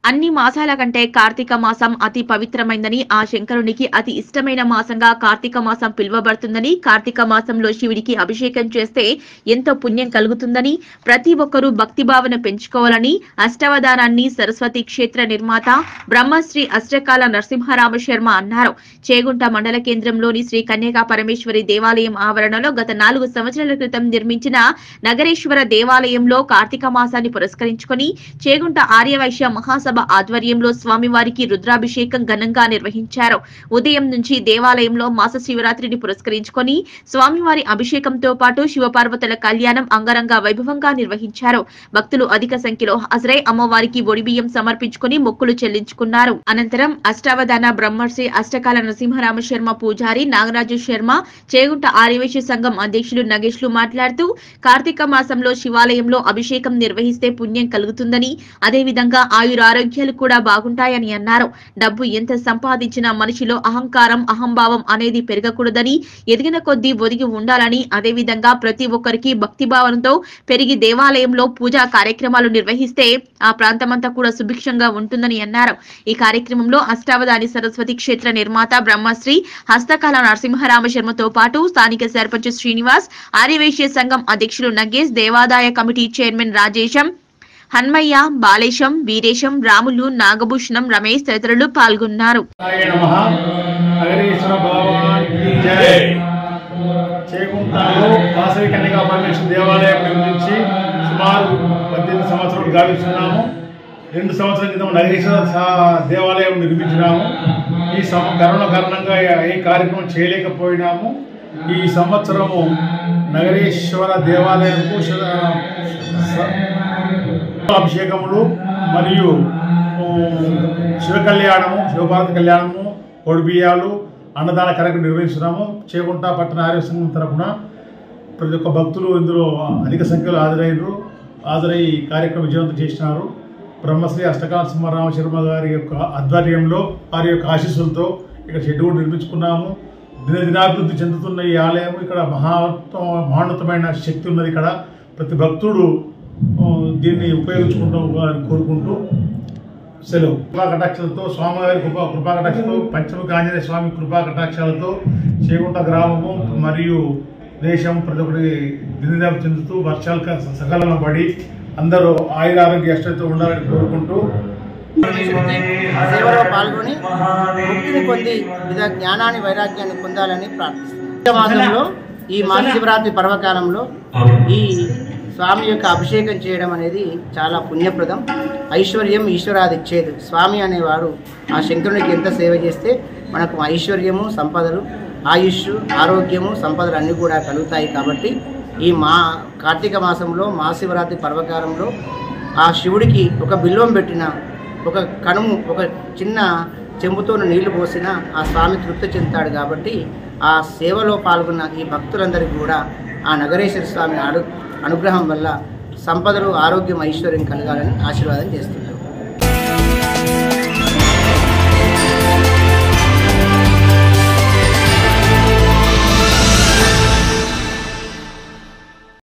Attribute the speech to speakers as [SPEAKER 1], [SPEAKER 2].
[SPEAKER 1] అన్ని మాసాల కంటే కార్తీక మాసం అతి పవిత్రమైందని ఆ శంకరునికి అతి ఇష్టమైన మాసంగా కార్తీక మాసం పిలువబడుతుందని కార్తీక మాసంలో శివుడికి అభిషేకం చేస్తే ఎంతో పుణ్యం కలుగుతుందని ప్రతి ఒక్కరూ భక్తి భావన పెంచుకోవాలని అష్టవధానాన్ని సరస్వతి క్షేత్ర నిర్మాత బ్రహ్మశ్రీ అష్టకాల నరసింహరామ శర్మ అన్నారు చేగుంట మండల కేంద్రంలోని శ్రీ కన్యకా పరమేశ్వరి దేవాలయం ఆవరణలో గత నాలుగు సంవత్సరాల క్రితం నిర్మించిన నగరేశ్వర దేవాలయంలో కార్తీక మాసాన్ని పురస్కరించుకొని చేగుంట ఆర్యవైశ్య మహాసభ ఆధ్వర్యంలో స్వామివారికి రుద్రాభిషేకం ఘనంగా నిర్వహించారు ఉదయం నుంచి దేవాలయంలో మాస శివరాత్రిని పురస్కరించుకొని స్వామివారి అభిషేకంతో పాటు శివపార్వతుల కళ్యాణం అంగరంగ వైభవంగా నిర్వహించారు భక్తులు అధిక సంఖ్యలో హాజరై అమ్మవారికి ఒడిబియ్యం సమర్పించుకొని మొక్కులు చెల్లించుకున్నారు అనంతరం అష్టావధాన బ్రహ్మర్షి అష్టకాల నరసింహరామ శర్మ పూజారి నాగరాజు శర్మ చేగుంట ఆర్యవేశ సంఘం అధ్యక్షులు నగేష్లు మాట్లాడుతూ కార్తీక మాసంలో శివాలయంలో అభిషేకం నిర్వహిస్తే పుణ్యం కలుగుతుందని అదేవిధంగా ఆయురారోగ్యాలు కూడా బాగుంటాయని అన్నారు డబ్బు ఎంత సంపాదించినా మనిషిలో అహంకారం అహంభావం అనేది పెరగకూడదని ఎదిగిన కొద్దీ ఒదిగి ఉండాలని అదేవిధంగా ప్రతి ఒక్కరికి భక్తి భావనతో పెరిగి దేవాలయంలో పూజా కార్యక్రమాలు నిర్వహిస్తే ఆ ప్రాంతమంతా కూడా సుభిక్షంగా ఉంటుందని అన్నారు ఈ కార్యక్రమంలో అష్టావధాని సరస్వతి క్షేత్ర నిర్మాత బ్రహ్మశ్రీ హస్తకాల నరసింహరామ శర్మతో పాటు స్థానిక సర్పంచ్ శ్రీనివాస్ ఆర్యవేశ్య సంఘం అధ్యక్షులు నగేష్ దేవాదాయ కమిటీ చైర్మన్ రాజేశం హన్మయ్య బాలేశం వీరేశం రాములు నాగభూషణం రమేష్ తదితరులు పాల్గొన్నారు
[SPEAKER 2] నాయ నమః నగరేశ్వర భగవానికి జై చేకుంటాలో వాసవి కన్యకా పరమేశ్వర దేవాలయం నిర్మించి సుమారు పద్దెనిమిది సంవత్సరాలు గావిస్తున్నాము రెండు సంవత్సరాల క్రితం నగరేశ్వర సా- దేవాలయం నిర్మించినాము ఈ సం కరోనా కారణంగా ఏ కార్యక్రమం చేయలేకపోయినాము ఈ సంవత్సరము నగరేశ్వర దేవాలయంకు శ- స- అభిషేకములు మరియు ఉమ్, శివ కళ్యాణము శివభారత కళ్యాణము కొడిబియ్యాలు అన్నదాన కార్యక్రమం నిర్వహిస్తున్నాము చేకుంట పట్టణ ఆర్య సంఘం తరపున ప్రతి ఒక్క భక్తులు ఇందులో అధిక సంఖ్యలో హాజరైనరు హాజరై ఈ కార్యక్రమం విజయవంతం చేసినారు బ్రహ్మశ్రీ అష్టకాల సింహరామ శర్మ గారి యొక్క ఆధ్వర్యంలో వారి యొక్క ఆశీస్సులతో ఇక్కడ షెడ్ కూడా నిర్మించుకున్నాము దినదినాభివృద్ధి చెందుతున్న ఈ ఆలయం ఇక్కడ మహాత్మ మహోన్నతమైన శక్తి ఉన్నది ఇక్కడ ప్రతి భక్తుడు ఆ, దీన్ని ఉపయోగించుకుంటాం కోరుకుంటూ సెలవు కృపా కటాక్షలతో స్వామివారి కృపా కృపా కటాక్షలతో పంచముఖ ఆంజనేయ స్వామి కృపా కటాక్షాలతో చేగుంట గ్రామము మరియు దేశం ప్రతి ఒక్కటి దినదినాభివృద్ధి చెందుతూ వర్షాలు క- సకాలంలో పడి అందరూ ఆయుర ఆరోగ్య అష్టతో ఉండాలని కోరుకుంటూ
[SPEAKER 3] సేవలో పాల్గొని ముక్తిని పొంది విధ జ్ఞానాన్ని వైరాగ్యాన్ని పొందాలని ప్రార్థిస్తున్నాను మాసంలో ఈ మహాశివరాత్రి పర్వకాలంలో ఈ స్వామి యొక్క అభిషేకం చేయడం అనేది చాలా పుణ్యప్రదం ఐశ్వర్యం ఈశ్వరాది ఇచ్చేది స్వామి అనేవారు ఆ శంకరునికి ఎంత సేవ చేస్తే మనకు ఐశ్వర్యము సంపదలు ఆయుష్ ఆరోగ్యము సంపదలు అన్నీ కూడా కలుగుతాయి కాబట్టి ఈ మా కార్తీక మాసంలో మహాశివరాత్రి పర్వకాలంలో ఆ శివుడికి ఒక బిల్వం పెట్టిన ఒక కణుము ఒక చిన్న చెంబుతో నీళ్లు పోసిన ఆ స్వామి తృప్తి చెందుతాడు కాబట్టి ఆ సేవలో పాల్గొన్న ఈ భక్తులందరికీ కూడా ఆ నగరేశ్వర స్వామి అను అనుగ్రహం వల్ల సంపదలు ఆరోగ్యం ఐశ్వర్యం కలగాలని ఆశీర్వాదం చేస్తున్నాను